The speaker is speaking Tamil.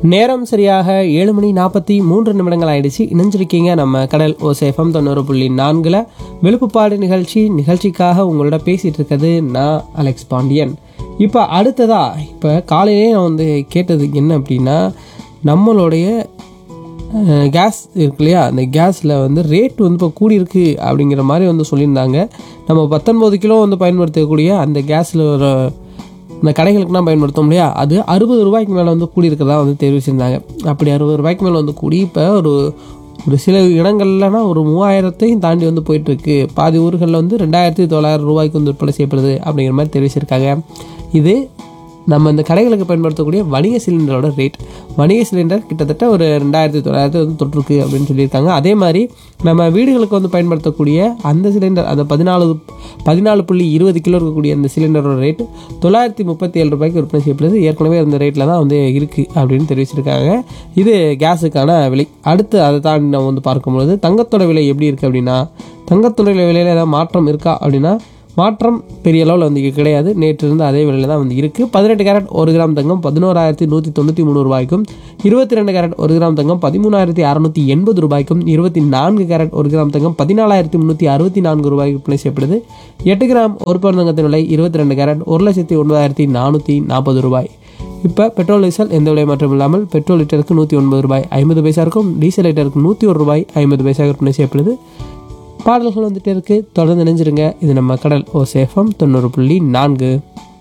நேரம் சரியாக ஏழு மணி நாற்பத்தி மூன்று நிமிடங்கள் ஆயிடுச்சு இணைஞ்சிருக்கீங்க நம்ம கடல் ஓசேஃபம் தொண்ணூறு புள்ளி நான்கில் விழுப்புப்பாடு நிகழ்ச்சி நிகழ்ச்சிக்காக உங்களோட பேசிகிட்டு இருக்கிறது நான் அலெக்ஸ் பாண்டியன் இப்போ அடுத்ததா இப்போ காலையிலே நான் வந்து கேட்டது என்ன அப்படின்னா நம்மளுடைய அஹ், கேஸ் இருக்கு இல்லையா அந்த கேஸில் வந்து ரேட் வந்து இப்போ கூடியிருக்கு அப்படிங்கிற மாதிரி வந்து சொல்லியிருந்தாங்க நம்ம பத்தொன்பது கிலோ வந்து பயன்படுத்தக்கூடிய அந்த கேஸில் ஒரு இந்த கடைகளுக்குலாம் பயன்படுத்தோம் இல்லையா அது அறுபது ரூபாய்க்கு மேலே வந்து கூடி இருக்கிறதா வந்து தெரிவிச்சிருந்தாங்க அப்படி அறுபது ரூபாய்க்கு மேலே வந்து கூடி இப்போ ஒரு ஒரு சில இடங்கள்லனா ஒரு மூவாயிரத்தையும் தாண்டி வந்து போயிட்டுருக்கு பாதி ஊர்களில் வந்து ரெண்டாயிரத்தி தொள்ளாயிரம் ரூபாய்க்கு வந்து விற்பனை செய்யப்படுது அப்படிங்கிற மாதிரி தெரிவிச்சிருக்காங்க இது நம்ம இந்த கடைகளுக்கு பயன்படுத்தக்கூடிய வணிக சிலிண்டரோட ரேட் வணிக சிலிண்டர் கிட்டத்தட்ட ஒரு ரெண்டாயிரத்தி தொள்ளாயிரத்தி வந்து தொற்றுருக்கு அப்படின்னு சொல்லியிருக்காங்க அதே மாதிரி நம்ம வீடுகளுக்கு வந்து பயன்படுத்தக்கூடிய அந்த சிலிண்டர் அந்த பதினாலு பதினாலு புள்ளி இருபது கிலோ இருக்கக்கூடிய அந்த சிலிண்டரோட ரேட் தொள்ளாயிரத்தி முப்பத்தி ஏழு ரூபாய்க்கு விற்பனை செய்யப்படுது ஏற்கனவே அந்த ரேட்டில் தான் வந்து இருக்குது அப்படின்னு தெரிவிச்சிருக்காங்க இது கேஸுக்கான விலை அடுத்து அதை தாண்டி நம்ம வந்து பார்க்கும்பொழுது தங்கத்தோட விலை எப்படி இருக்குது அப்படின்னா தங்கத்தோட விலையில் ஏதாவது மாற்றம் இருக்கா அப்படின்னா மாற்றம் பெரிய அளவில் வந்து கிடையாது நேற்று இருந்த அதே விலையில் தான் வந்து இருக்குது பதினெட்டு கேரட் ஒரு கிராம் தங்கம் பதினோராயிரத்தி நூற்றி தொண்ணூற்றி மூணு ரூபாய்க்கும் இருபத்தி ரெண்டு கேரட் ஒரு கிராம் தங்கம் பதிமூணாயிரத்தி அறநூற்றி எண்பது ரூபாய்க்கும் இருபத்தி நான்கு கேரட் ஒரு கிராம் தங்கம் பதினாலாயிரத்தி முந்நூற்றி அறுபத்தி நான்கு ரூபாய்க்கு விற்பனை செய்யப்படுது எட்டு கிராம் ஒரு பவுன் தங்கத்தின் விலை இருபத்தி ரெண்டு கேரட் ஒரு லட்சத்தி ஒன்பதாயிரத்தி நானூற்றி நாற்பது ரூபாய் இப்போ பெட்ரோல் டீசல் எந்த விலை மாற்றம் இல்லாமல் பெட்ரோல் லிட்டருக்கு நூற்றி ஒன்பது ரூபாய் ஐம்பது பைசா இருக்கும் டீசல் லிட்டருக்கு நூற்றி ஒரு ரூபாய் ஐம்பது பைசா விற்பனை செய்யப்படுது பாடல்கள் வந்துட்டே இருக்கு தொடர்ந்து நினைஞ்சிருங்க இது நம்ம கடல் ஓ சேஃபம் தொண்ணூறு புள்ளி நான்கு